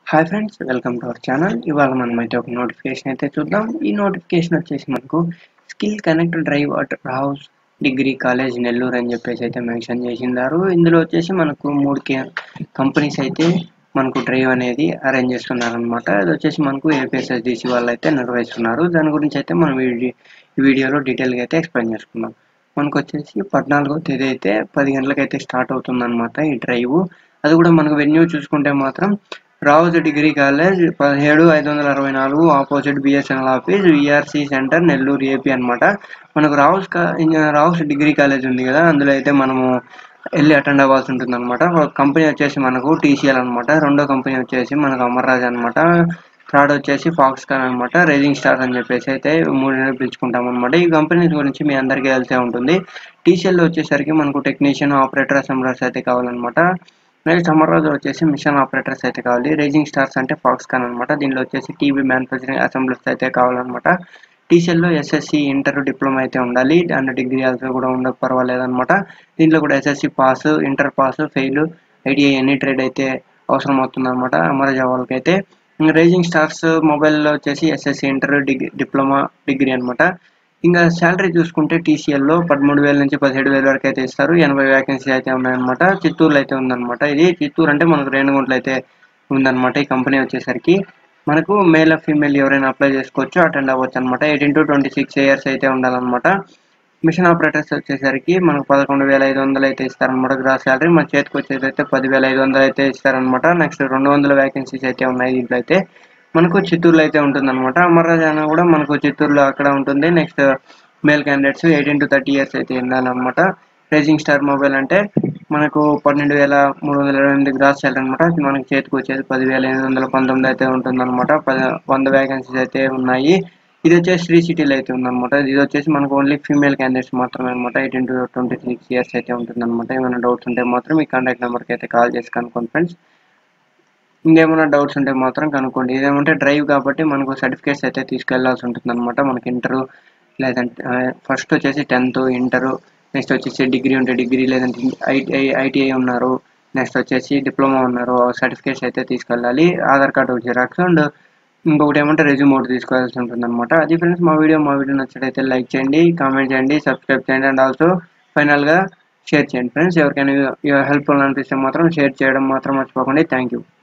hi friends welcome to our channel ఇవాళ మనం అయితే ఒక నోటిఫికేషన్ అయితే చూద్దాం ఈ నోటిఫికేషన్ వచ్చేసి మనకు skill connect drive at house degree college Nellore అని చెప్పేసి అయితే మెన్షన్ చేసిందారు ఇందులో వచ్చేసి మనకు మూడు కంపెనీస్ అయితే మనకు డ్రైవ్ అనేది అరేంజ్ చేస్తున్నారు అనమాట అది వచ్చేసి మనకు ఏపీఎస్ఎస్డిసి వాళ్ళు అయితే నిర్వహిస్తున్నారు దాని గురించి అయితే మనం ఈ వీడియోలో డీటెయిల్గా అయితే ఎక్స్ప్లెయిన్ చేసుకుందాం మనకు వచ్చేసి పద్నాలుగో తేదీ అయితే పది గంటలకైతే స్టార్ట్ అవుతుందన్నమాట ఈ డ్రైవ్ అది కూడా మనకు వెన్యూ చూసుకుంటే మాత్రం రావుజ్ డిగ్రీ కాలేజ్ పదిహేడు ఐదు వందల అరవై నాలుగు opposite BSNL office VRC centre Nellore AP అనమాట మనకు రావుస్ రావుస్ డిగ్రీ కాలేజ్ ఉంది కదా అందులో అయితే మనము వెళ్ళి అటెండ్ అవ్వాల్సి ఉంటుంది అనమాట కంపెనీ వచ్చేసి మనకు టీసీఎల్ అనమాట రెండో కంపెనీ వచ్చేసి మనకు అమర్రాజ్ అనమాట థర్డ్ వచ్చేసి ఫాక్స్కాన్ అనమాట రేజింగ్ స్టార్స్ అని చెప్పేసి అయితే మూడు పిలుచుకుంటాం అనమాట ఈ కంపెనీ గురించి మీ అందరికీ తెలిసే ఉంటుంది టీసీఎల్ వచ్చేసరికి మనకు టెక్నీషియన్ ఆపరేటర్ అసెంబ్లర్స్ అయితే కావాలన్నమాట నెక్స్ట్ అమర్రాజు వచ్చేసి మిషన్ ఆపరేటర్స్ అయితే కావాలి రేజింగ్ స్టార్స్ అంటే ఫాక్స్కాన్ అనమాట దీనిలో వచ్చేసి టీవీ మ్యానుఫ్యాక్చరింగ్ అసెంబ్లర్స్ అయితే కావాలన్నమాట టీసీఎల్లో ఎస్ఎస్సి ఇంటర్ డిప్లొమా అయితే ఉండాలి అండ్ డిగ్రీ ఆల్సో కూడా ఉండ పర్వాలేదన్నమాట దీంట్లో కూడా SSC pass inter pass fail ITI any trade అయితే అవసరం అవుతుంది అనమాట అమరాజా వాళ్ళకైతే రేజింగ్ స్టార్స్ మొబైల్లో వచ్చేసి SSC inter degree diploma degree అనమాట ఇంకా శాలరీ చూసుకుంటే టీసీఎల్లో పదమూడు వేల నుంచి పదిహేడు వేల వరకు అయితే ఇస్తారు ఎనభై వ్యాకెన్సీ అయితే ఉన్నాయన్నమాట చిత్తూరులో అయితే ఉందన్నమాట ఇది చిత్తూరు అంటే మనకు రేణుగుంటలో అయితే ఉందన్నమాట ఈ కంపెనీ వచ్చేసరికి మనకు మేల్ ఫీమేల్ ఎవరైనా అప్లై చేసుకోవచ్చు అటెండ్ అవ్వచ్చు అనమాట eighteen to twenty six years అయితే ఉండాలన్నమాట మిషన్ ఆపరేటర్స్ వచ్చేసరికి మనకు పదకొండు వేల ఐదు వందలు అయితే ఇస్తారనమాట గ్రాస్ శాలరీ మన చేతికి వచ్చేసి అయితే పదివేల ఐదు వందలు అయితే ఇస్తారనమాట నెక్స్ట్ రెండు వందల వ్యాకెన్సీస్ అయితే ఉన్నాయి దీంట్లో అయితే మనకు చిత్తూరులో అయితే ఉంటుంది అనమాట అమర్రాజాన కూడా మనకు చిత్తూరులో అక్కడ ఉంటుంది next male candidates eighteen to thirty years అయితే ఉండాలన్నమాట రేజింగ్ స్టార్ మొబైల్ అంటే మనకు పన్నెండు వేల మూడు వందల ఇరవై ఎనిమిది గ్రాస్ శాలరీ అనమాట మనకి చేతికి వచ్చేది పదివేల ఎనిమిది వందల పంతొమ్మిది అయితే ఉంటుంది అనమాట వంద వ్యాకెన్సీస్ అయితే ఉన్నాయి ఇది వచ్చేసి శ్రీ సిటీలో అయితే ఉందన్నమాట ఇది వచ్చేసి మనకు ఓన్లీ ఫీమేల్ క్యాండిడేట్స్ మాత్రమే అనమాట eighteen to twenty six years అయితే ఉంటుంది అనమాట ఏమైనా డౌట్స్ ఉంటే మాత్రం ఈ కాంటాక్ట్ నెంబర్కి అయితే కాల్ చేసి కనుక్కోండి ఫ్రెండ్స్ ఇంకేమైనా డౌట్స్ ఉంటే మాత్రం కనుక్కోండి ఇదేమంటే డ్రైవ్ కాబట్టి మనకు సర్టిఫికేట్స్ అయితే తీసుకెళ్లాల్సి ఉంటుంది అనమాట మనకి ఇంటరు లేదంటే ఫస్ట్ వచ్చేసి టెన్త్ ఇంటరు నెక్స్ట్ వచ్చేసి డిగ్రీ ఉంటే డిగ్రీ లేదంటే ఐటీఐ ఐటీఐ ఉన్నారు నెక్స్ట్ వచ్చేసి డిప్లొమా ఉన్నారు సర్టిఫికేట్స్ అయితే తీసుకెళ్ళాలి ఆధార్ కార్డు జిరాక్స్ అండ్ ఇంకొకటి ఏమంటే రెజ్యూమ్ ఒకటి తీసుకోవాల్సి ఉంటుంది అనమాట అది ఫ్రెండ్స్ మా వీడియో మా వీడియో నచ్చినట్లయితే లైక్ చేయండి కామెంట్ చేయండి సబ్స్క్రైబ్ చేయండి అండ్ ఆల్సో ఫైనల్గా షేర్ చేయండి ఫ్రెండ్స్ ఎవరికైనా హెల్ప్ఫుల్ అనిపిస్తే మాత్రం షేర్ చేయడం మాత్రం మర్చిపోకండి థ్యాంక్ యూ